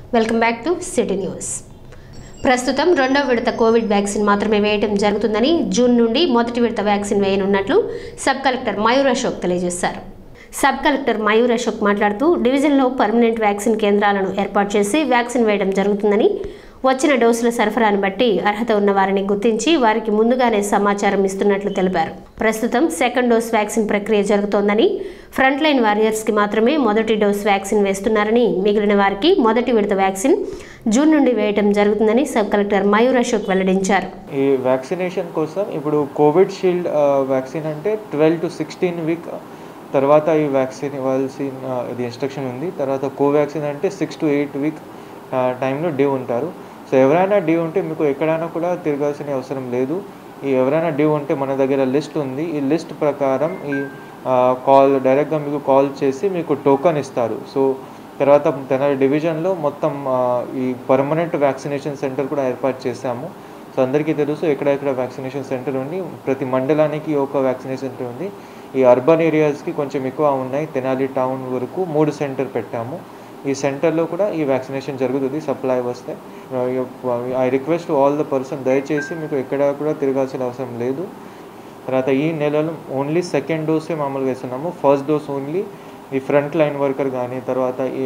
welcome back to city news ప్రస్తుతం రెండో విడత కోవిడ్ వ్యాక్సిన్ మాత్రమే వేయటం జరుగుతుందని జూన్ నుండి మొదటి విడత వ్యాక్సిన్ వేయనున్నట్లు సబ్ కలెక్టర్ మయూర్ అశోక్ తెలియజేశారు సబ్ కలెక్టర్ మయూర్ అశోక్ మాట్లాడుతూ డివిజన్లో పర్మనెంట్ వ్యాక్సిన్ కేంద్రాలను ఏర్పాటు చేసి వ్యాక్సిన్ వేయడం జరుగుతుందని వచ్చిన డోసుల సరఫరాను బట్టి అర్హత ఉన్న వారిని గుర్తించి వారికి ముందుగానే సమాచారం ఇస్తున్నట్లు తెలిపారు ప్రస్తుతం సెకండ్ డోస్ వ్యాక్సిన్ ప్రక్రియ జరుగుతోందని ఫ్రంట్ లైన్ వారియర్స్కి మాత్రమే మొదటి డోస్ వ్యాక్సిన్ వేస్తున్నారని మిగిలిన వారికి మొదటి విడత వ్యాక్సిన్ జూన్ నుండి వేయటం జరుగుతుందని సబ్ కలెక్టర్ మయూర్ అశోక్ వెల్లడించారు ఈ వ్యాక్సినేషన్ కోసం ఇప్పుడు కోవిడ్ షీల్డ్ వ్యాక్సిన్ అంటే ట్వెల్వ్ టు సిక్స్టీన్ వీక్ తర్వాత ఈ వ్యాక్సిన్ ఇవ్వాల్సిన ఇది ఇన్స్ట్రక్షన్ ఉంది తర్వాత కోవాక్సిన్ అంటే సిక్స్ టు ఎయిట్ వీక్ టైంలో డ్యూ ఉంటారు సో ఎవరైనా డ్యూ ఉంటే మీకు ఎక్కడైనా కూడా తిరగాల్సిన అవసరం లేదు ఈ ఎవరైనా డ్యూ ఉంటే మన దగ్గర లిస్ట్ ఉంది ఈ లిస్ట్ ప్రకారం ఈ కాల్ డైరెక్ట్గా మీకు కాల్ చేసి మీకు టోకన్ ఇస్తారు సో తర్వాత తన డివిజన్లో మొత్తం ఆ, ఈ పర్మనెంట్ వ్యాక్సినేషన్ సెంటర్ కూడా ఏర్పాటు చేశాము సో అందరికీ తెలుసు ఎక్కడెక్కడ వ్యాక్సినేషన్ సెంటర్ ఉంది ప్రతి మండలానికి ఒక వ్యాక్సినేషన్ సెంటర్ ఉంది ఈ అర్బన్ ఏరియాస్కి కొంచెం ఎక్కువ ఉన్నాయి తెనాలి టౌన్ వరకు మూడు సెంటర్ పెట్టాము ఈ సెంటర్లో కూడా ఈ వ్యాక్సినేషన్ జరుగుతుంది సప్లై వస్తే I request all the person దయచేసి మీకు ఎక్కడ కూడా తిరగాల్సిన అవసరం లేదు తర్వాత ఈ నెలలో ఓన్లీ సెకండ్ డోసే మామూలుగా వేస్తున్నాము ఫస్ట్ డోస్ ఓన్లీ ఈ ఫ్రంట్ లైన్ వర్కర్ కానీ తర్వాత ఈ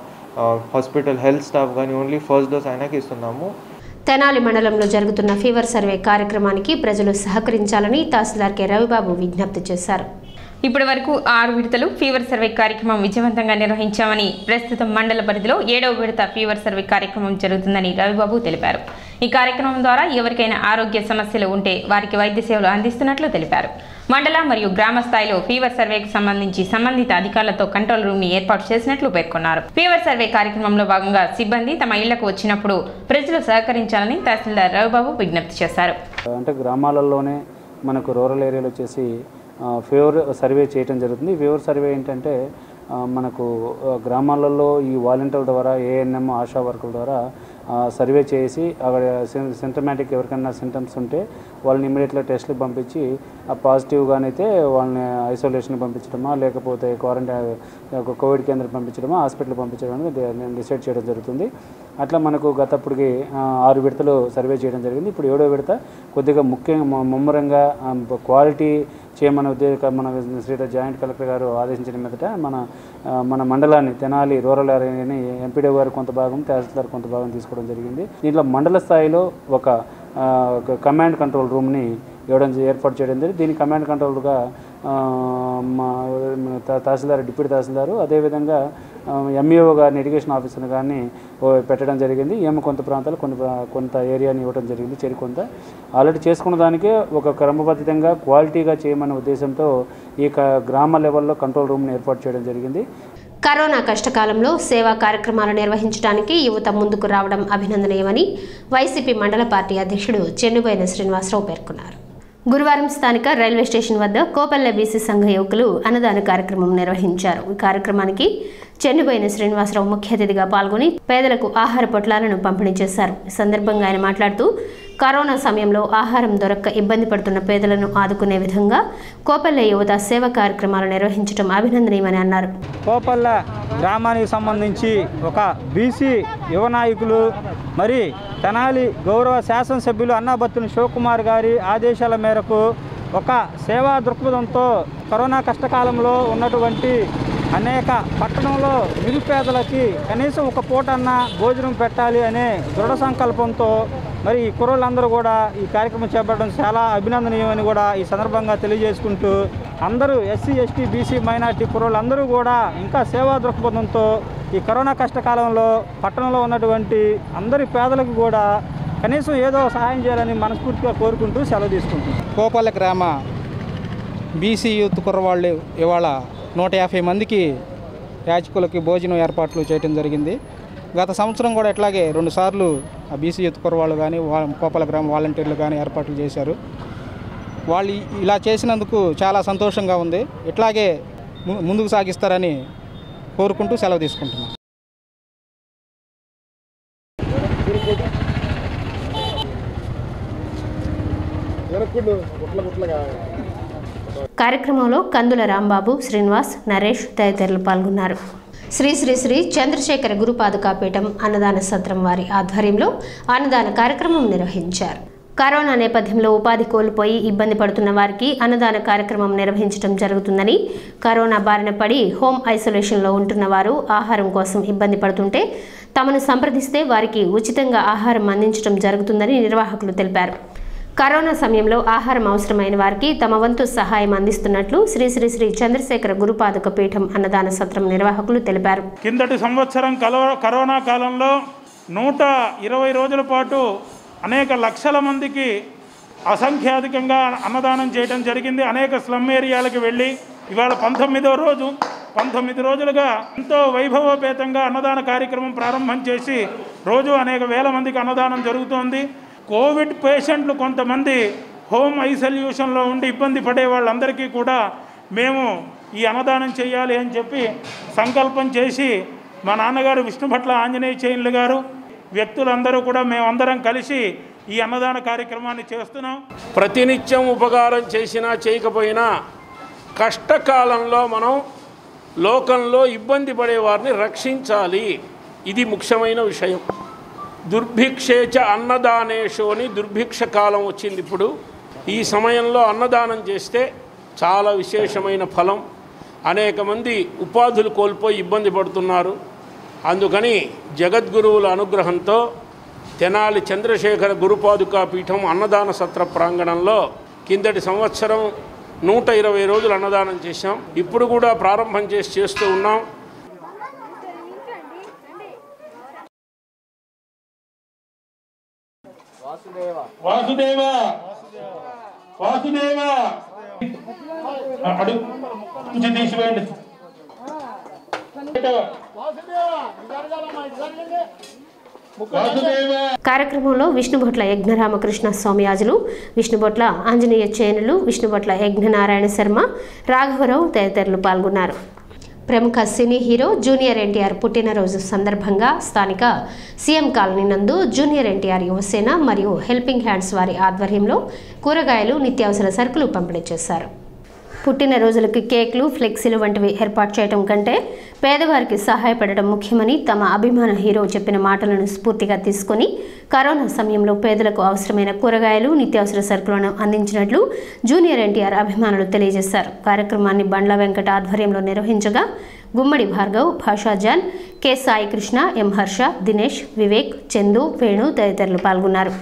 హాస్పిటల్ హెల్త్ స్టాఫ్ కానీ ఓన్లీ ఫస్ట్ డోస్ ఆయనకి ఇస్తున్నాము తెనాలి మండలంలో జరుగుతున్న ఫీవర్ సర్వే కార్యక్రమానికి ప్రజలు సహకరించాలని తహసీల్దార్ కె రవిబాబు విజ్ఞప్తి చేశారు ఇప్పటి వరకు ఆరు విడతలు ఫీవర్ సర్వే కార్యక్రమం విజయవంతంగా నిర్వహించామని ప్రస్తుతం మండల పరిధిలో ఏడవ విడత ఫీవర్ సర్వే కార్యక్రమం జరుగుతుందని రవిబాబు తెలిపారు ఈ కార్యక్రమం ద్వారా ఎవరికైనా ఆరోగ్య సమస్యలు ఉంటే వారికి వైద్య సేవలు అందిస్తున్నట్లు తెలిపారు మండల మరియు గ్రామ స్థాయిలో ఫీవర్ సర్వేకు సంబంధించి సంబంధిత అధికారులతో కంట్రోల్ రూమ్ ని ఏర్పాటు చేసినట్లు పేర్కొన్నారు ఫీవర్ సర్వే కార్యక్రమంలో భాగంగా సిబ్బంది తమ ఇళ్లకు వచ్చినప్పుడు ప్రజలు సహకరించాలని తహసీల్దార్ రవిబాబు విజ్ఞప్తి చేశారు అంటే గ్రామాలలోనే మనకు రూరల్ ఏరియాలో వచ్చేసి ఆ, ఫీవర్ సర్వే చేయటం జరుగుతుంది ఈ ఫీవర్ సర్వే ఏంటంటే ఆ, మనకు ఆ, గ్రామాలలో ఈ వాలంటీర్ల ద్వారా ఏఎన్ఎం ఆశా వర్కుల ద్వారా ఆ, సర్వే చేసి అక్కడ సింటమాటిక్ ఎవరికైనా సింటమ్స్ ఉంటే వాళ్ళని ఇమీడియట్గా టెస్ట్లకు పంపించి ఆ పాజిటివ్గానైతే వాళ్ళని ఐసోలేషన్ పంపించడమా లేకపోతే క్వారంటైన్ కోవిడ్ కేంద్రం పంపించడమా హాస్పిటల్ పంపించడం అనేది డి- నేను డిసైడ్ చేయడం జరుగుతుంది అట్లా మనకు గతప్పటికి ఆ, ఆరు విడతలు సర్వే చేయడం జరిగింది ఇప్పుడు ఏడో విడత కొద్దిగా ముఖ్యంగా ము- ముమ్మరంగా ఆ, క్వాలిటీ చేయమని ఉద్దేశ మన శ్రీ జాయింట్ కలెక్టర్ గారు ఆదేశించిన మీదట మన ఆ, మన మండలాన్ని తెనాలి రూరల్ ఏరియాని ఎంపీడీ గారు కొంత భాగం తహసీల్దార్ కొంత భాగం తీసుకోవడం జరిగింది దీంట్లో మండల స్థాయిలో ఒక ఆ, ఒక కమాండ్ కంట్రోల్ రూమ్ని ఇవ్వడం జ- ఏర్పాటు చేయడం జరిగింది దీని కమాండ్ కంట్రోల్గా ఆ, మా మన త- తహసీల్దార్ డిప్యూటీ తహసీల్దారు అదేవిధంగా ఎంఈఓ గారిని ఎడ్యుకేషన్ ఆఫీసర్ గారిని ఓ పెట్టడం జరిగింది ఏమో కొంత ప్రాంతాలు కొన్ని ప్రా- కొంత ఏరియాని ఇవ్వడం జరిగింది చెరి కొంత ఆల్రెడీ చేసుకున్న దానికే ఒక క్రమబద్ధంగా క్వాలిటీగా చేయమనే ఉద్దేశంతో ఈ క- గ్రామ లెవెల్లో కంట్రోల్ రూమ్ని ఏర్పాటు చేయడం జరిగింది కరోనా కష్టకాలంలో సేవా కార్యక్రమాలు నిర్వహించడానికి యువత ముందుకు రావడం అభినందనీయమని వైసీపీ మండల పార్టీ అధ్యక్షుడు చెన్నుబోయిన శ్రీనివాసరావు పేర్కొన్నారు గురువారం స్థానిక రైల్వే స్టేషన్ వద్ద కోపల్లె బీసీ సంఘ యువకులు అన్నదాన కార్యక్రమం నిర్వహించారు ఈ కార్యక్రమానికి చెన్నుబోయిన శ్రీనివాసరావు ముఖ్య అతిథిగా పాల్గొని పేదలకు ఆహార పొట్లాలను పంపిణీ చేశారు ఈ సందర్భంగా ఆయన మాట్లాడుతూ కరోనా సమయంలో ఆహారం దొరక్క ఇబ్బంది పడుతున్న పేదలను ఆదుకునే విధంగా కోపల్లె యువత సేవా కార్యక్రమాలు నిర్వహించడం అభినందనీయమని అన్నారు కోపల్ల గ్రామానికి సంబంధించి ఒక బీసీ యువ నాయకులు మరి తెనాలి గౌరవ శాసనసభ్యులు అన్నాబత్తుని శివకుమార్ గారి ఆదేశాల మేరకు ఒక సేవా దృక్పథంతో కరోనా కష్టకాలంలో ఉన్నటువంటి అనేక పట్టణంలో నిరుపేదలకి కనీసం ఒక పూటన్న భోజనం పెట్టాలి అనే దృఢ సంకల్పంతో మరి ఈ కుర్రోళ్ళందరూ కూడా ఈ కార్యక్రమం చేపట్టడం చాలా అభినందనీయమని కూడా ఈ సందర్భంగా తెలియజేసుకుంటూ అందరూ ఎస్సీ ఎస్టీ బీసీ మైనార్టీ కుర్రోళ్ళందరూ కూడా ఇంకా సేవా దృక్పథంతో ఈ కరోనా కష్టకాలంలో పట్టణంలో ఉన్నటువంటి అందరి పేదలకు కూడా కనీసం ఏదో సహాయం చేయాలని మనస్ఫూర్తిగా కోరుకుంటూ సెలవు తీసుకుంటున్నాం కోపల్ల గ్రామ బీసీ యూత్ కుర్రవాళ్ళు ఇవాళ నూట యాభై మందికి యాచకులకి భోజనం ఏర్పాట్లు చేయడం జరిగింది గత సంవత్సరం కూడా ఇట్లాగే రెండుసార్లు ఆ బీసీ యూత్ కుర్రవాళ్ళు కానీ వా- కోపల గ్రామ వాలంటీర్లు కానీ ఏర్పాట్లు చేశారు వాళ్ళు ఈ- ఇలా చేసినందుకు చాలా సంతోషంగా ఉంది ఇట్లాగే ము- ముందుకు సాగిస్తారని కోరుకుంటూ సెలవు తీసుకుంటున్నాను కార్యక్రమంలో కందుల రాంబాబు శ్రీనివాస్ నరేష్ తదితరులు పాల్గొన్నారు శ్రీ శ్రీ శ్రీ చంద్రశేఖర గురుపాదుకాపీఠం అన్నదాన సత్రం వారి ఆధ్వర్యంలో అన్నదాన కార్యక్రమం నిర్వహించారు కరోనా నేపథ్యంలో ఉపాధి కోల్పోయి ఇబ్బంది పడుతున్న వారికి అన్నదాన కార్యక్రమం నిర్వహించడం జరుగుతుందని కరోనా బారిన పడి హోమ్ ఐసోలేషన్లో ఉంటున్న వారు ఆహారం కోసం ఇబ్బంది పడుతుంటే తమను సంప్రదిస్తే వారికి ఉచితంగా ఆహారం అందించడం జరుగుతుందని నిర్వాహకులు తెలిపారు కరోనా సమయంలో ఆహారం అవసరమైన వారికి తమ వంతు సహాయం అందిస్తున్నట్లు శ్రీ శ్రీ శ్రీ చంద్రశేఖర గురుపాదుక పీఠం అన్నదాన సత్రం నిర్వాహకులు తెలిపారు కిందటి సంవత్సరం కలో కరోనా కాలంలో నూట ఇరవై రోజుల పాటు అనేక లక్షల మందికి అసంఖ్యాధికంగా అన్నదానం చేయడం జరిగింది అనేక స్లమ్ ఏరియాలకు వెళ్ళి ఇవాళ పంతొమ్మిదో రోజు పంతొమ్మిది రోజులుగా ఎంతో వైభవోపేతంగా అన్నదాన కార్యక్రమం ప్రారంభం చేసి రోజు అనేక వేల మందికి అన్నదానం జరుగుతోంది కోవిడ్ పేషెంట్లు కొంతమంది హోమ్ ఐసోల్యూషన్లో ఉండి ఇబ్బంది పడే వాళ్ళందరికీ కూడా మేము ఈ అన్నదానం చేయాలి అని చెప్పి సంకల్పం చేసి మా నాన్నగారు విష్ణుభట్ల ఆంజనేయ చైన్లు గారు వ్యక్తులందరూ కూడా మేమందరం కలిసి ఈ అన్నదాన కార్యక్రమాన్ని చేస్తున్నాం ప్రతినిత్యం ఉపకారం చేసినా చేయకపోయినా కష్టకాలంలో మనం లోకంలో ఇబ్బంది పడే వారిని రక్షించాలి ఇది ముఖ్యమైన విషయం దుర్భిక్షేచ అన్నదానేషు అని దుర్భిక్ష కాలం వచ్చింది ఇప్పుడు ఈ సమయంలో అన్నదానం చేస్తే చాలా విశేషమైన ఫలం అనేక మంది ఉపాధులు కోల్పోయి ఇబ్బంది పడుతున్నారు అందుకని జగద్గురువుల అనుగ్రహంతో తెనాలి చంద్రశేఖర గురుపాదుకా పీఠం అన్నదాన సత్ర ప్రాంగణంలో కిందటి సంవత్సరం నూట ఇరవై రోజులు అన్నదానం చేశాం ఇప్పుడు కూడా ప్రారంభం చేసి చేస్తూ ఉన్నాం వాసుదేవ వాసుదేవ అడుగు కొంచెం తీసివేయండి వాసుదేవ కార్యక్రమంలో విష్ణుభొట్ల యజ్ఞరామకృష్ణ స్వామియాజులు విష్ణుభొట్ల ఆంజనేయ చేనులు విష్ణుభొట్ల యజ్ఞనారాయణ శర్మ రాఘవరావు తదితరులు పాల్గొన్నారు ప్రముఖ సినీ హీరో జూనియర్ ఎన్టీఆర్ పుట్టినరోజు సందర్భంగా స్థానిక సీఎం కాలనీ నందు జూనియర్ ఎన్టీఆర్ యువసేన మరియు హెల్పింగ్ హ్యాండ్స్ వారి ఆధ్వర్యంలో కూరగాయలు నిత్యావసర సరుకులు పంపిణీ చేశారు పుట్టినరోజులకి కేక్లు ఫ్లెక్సీలు వంటివి ఏర్పాటు చేయడం కంటే పేదవారికి సహాయపడటం ముఖ్యమని తమ అభిమాన హీరో చెప్పిన మాటలను స్ఫూర్తిగా తీసుకొని కరోనా సమయంలో పేదలకు అవసరమైన కూరగాయలు నిత్యావసర సరుకులను అందించినట్లు జూనియర్ ఎన్టీఆర్ అభిమానులు తెలియజేశారు కార్యక్రమాన్ని బండ్ల వెంకట ఆధ్వర్యంలో నిర్వహించగా గుమ్మడి భార్గవ్ భాషాజాన్ కె సాయి కృష్ణ ఎం హర్ష దినేష్ వివేక్ చందు వేణు తదితరులు పాల్గొన్నారు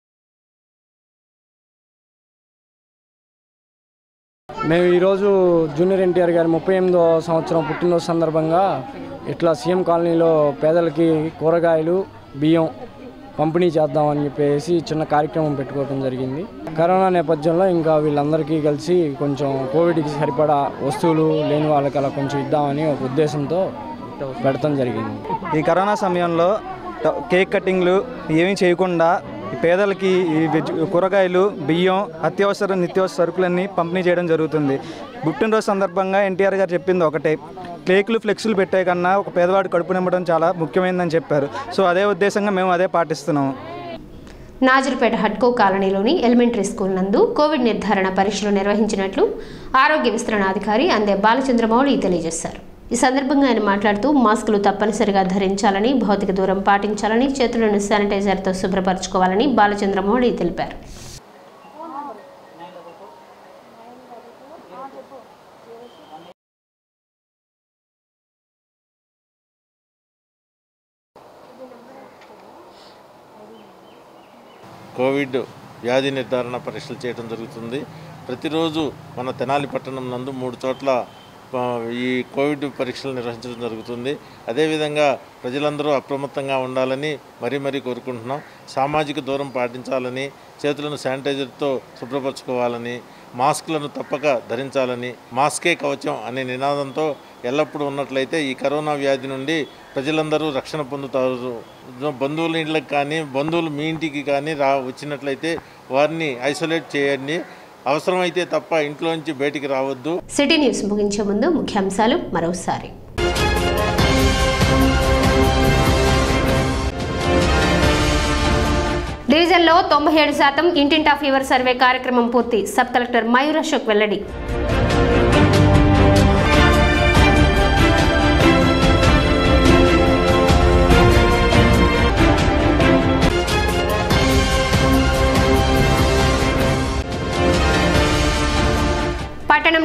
మేము ఈరోజు జూనియర్ ఎన్టీఆర్ గారి ముప్పై ఎనిమిదో సంవత్సరం పుట్టినరోజు సందర్భంగా ఇట్లా సీఎం కాలనీలో పేదలకి కూరగాయలు బియ్యం పంపిణీ చేద్దామని చెప్పేసి చిన్న కార్యక్రమం పెట్టుకోవడం జరిగింది కరోనా నేపథ్యంలో ఇంకా వీళ్ళందరికీ కలిసి కొంచెం కోవిడ్కి సరిపడా వస్తువులు లేని వాళ్ళకి అలా కొంచెం ఇద్దామని ఒక ఉద్దేశంతో పెడతాం జరిగింది ఈ కరోనా సమయంలో ట- కేక్ కటింగ్లు ఏమీ చేయకుండా ఈ పేదలకి ఈ వెజ్ కూరగాయలు బియ్యం అత్యవసర నిత్యావసర సరుకులన్నీ పంపిణీ చేయడం జరుగుతుంది పుట్టినరోజు సందర్భంగా ఎన్టీఆర్ గారు చెప్పింది ఒకటే కేకులు ఫ్లెక్సులు పెట్టే కన్నా ఒక పేదవాడు కడుపు నింపడం చాలా ముఖ్యమైనదని చెప్పారు సో అదే ఉద్దేశంగా మేము అదే పాటిస్తున్నాము నాజురుపేట హట్కో కాలనీలోని ఎలిమెంటరీ స్కూల్ నందు కోవిడ్ నిర్ధారణ పరీక్షలు నిర్వహించినట్లు ఆరోగ్య విస్తరణాధికారి అందే బాలచంద్రమౌళి తెలియజేశారు ఈ సందర్భంగా ఆయన మాట్లాడుతూ మాస్కులు తప్పనిసరిగా ధరించాలని భౌతిక దూరం పాటించాలని చేతులను శానిటైజర్తో శుభ్రపరచుకోవాలని బాలచంద్రమౌళి తెలిపారు కోవిడ్ వ్యాధి నిర్ధారణ పరీక్షలు చేయడం జరుగుతుంది ప్రతిరోజు మన తెనాలి పట్టణం నందు మూడు చోట్ల ఆ, ఈ కోవిడ్ పరీక్షలు నిర్వహించడం జరుగుతుంది అదేవిధంగా ప్రజలందరూ అప్రమత్తంగా ఉండాలని మరీ మరీ కోరుకుంటున్నాం సామాజిక దూరం పాటించాలని చేతులను శానిటైజర్తో శుభ్రపరచుకోవాలని మాస్కులను తప్పక ధరించాలని మాస్కే కవచం అనే నినాదంతో ఎల్లప్పుడూ ఉన్నట్లయితే ఈ కరోనా వ్యాధి నుండి ప్రజలందరూ రక్షణ పొందుతారు బంధువుల ఇంట్లకు కానీ బంధువులు మీ ఇంటికి కానీ రా వచ్చినట్లయితే వారిని ఐసోలేట్ చేయండి అవసరమైతే తప్ప ఇంట్లోంచి బయటికి రావద్దు సిటీ న్యూస్ ముగించే ముందు ముఖ్యాంశాలు మరోసారి డివిజన్లో తొంభై ఏడు శాతం ఇంటింటా ఫీవర్ సర్వే కార్యక్రమం పూర్తి సబ్ కలెక్టర్ మయూర్ అశోక్ వెల్లడి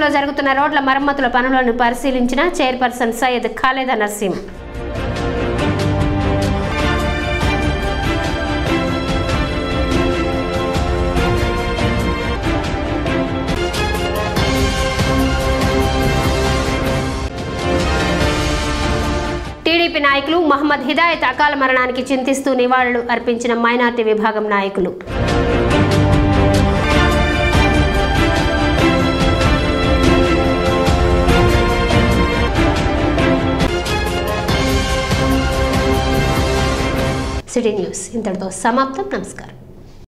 రాష్ట్రంలో జరుగుతున్న రోడ్ల మరమ్మతుల పనులను పరిశీలించిన చైర్పర్సన్ సయ్యద్ ఖాలేద నర్సింహ్ టీడీపీ నాయకులు మహమ్మద్ హిదాయత్ అకాల మరణానికి చింతిస్తూ నివాళులు అర్పించిన మైనార్టీ విభాగం నాయకులు సిటీ న్యూస్ ఇంతటితో సమాప్తం నమస్కారం